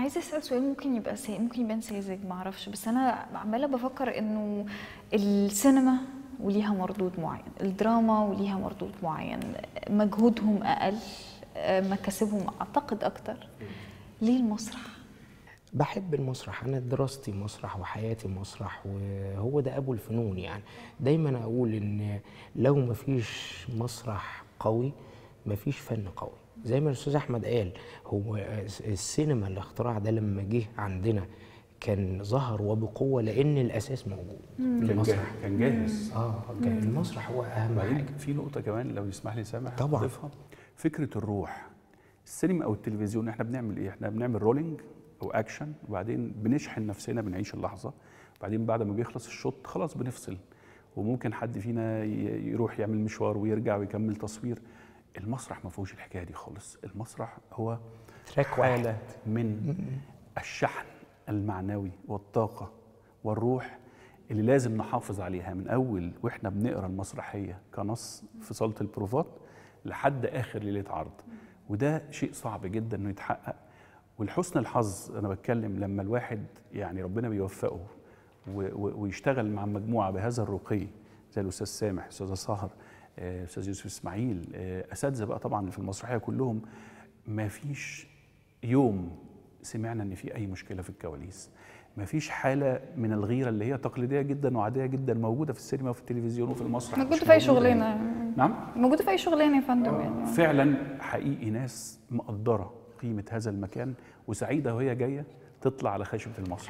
عايزه اسال سؤال ممكن يبقى سا... ممكن يبان ساذج ما اعرفش بس انا عماله بفكر انه السينما وليها مردود معين الدراما وليها مردود معين مجهودهم اقل آه، مكاسبهم اعتقد اكتر ليه المسرح بحب المسرح انا دراستي مسرح وحياتي مسرح وهو ده ابو الفنون يعني دايما اقول ان لو مفيش مسرح قوي مفيش فن قوي زي ما الاستاذ احمد قال هو السينما الاختراع ده لما جه عندنا كان ظهر وبقوه لان الاساس موجود كان المسرح جاهز كان جاهز اه كان المسرح هو اهم بعدين حاجه في نقطة كمان لو يسمح لي سامح طبعاً. أضيفها فكرة الروح السينما أو التلفزيون احنا بنعمل إيه؟ احنا بنعمل رولينج أو أكشن وبعدين بنشحن نفسنا بنعيش اللحظة بعدين بعد ما بيخلص الشوط خلاص بنفصل وممكن حد فينا ي- يروح يعمل مشوار ويرجع ويكمل تصوير المسرح ما فيهوش الحكاية دي خالص المسرح هو تراك واحد. حالة من الشحن المعنوي والطاقة والروح اللي لازم نحافظ عليها من أول وإحنا بنقرأ المسرحية كنص في صالة البروفات لحد آخر ليلة عرض وده شيء صعب جدا إنه يتحقق ولحسن الحظ أنا بتكلم لما الواحد يعني ربنا بيوفقه و- و- ويشتغل مع مجموعة بهذا الرقي زي الأستاذ سامح أستاذة سهر آه، أستاذ يوسف إسماعيل آه، أساتذة بقى طبعا اللي في المسرحية كلهم ما فيش يوم سمعنا ان في اي مشكله في الكواليس مفيش حاله من الغيره اللي هي تقليديه جدا وعاديه جدا موجوده في السينما وفي التلفزيون وفي المسرح موجوده مش في اي موجودة شغلانه يعني. نعم موجوده في اي شغلانه يا فندم يعني فعلا حقيقي ناس مقدره قيمه هذا المكان وسعيده وهي جايه تطلع على خشبه المسرح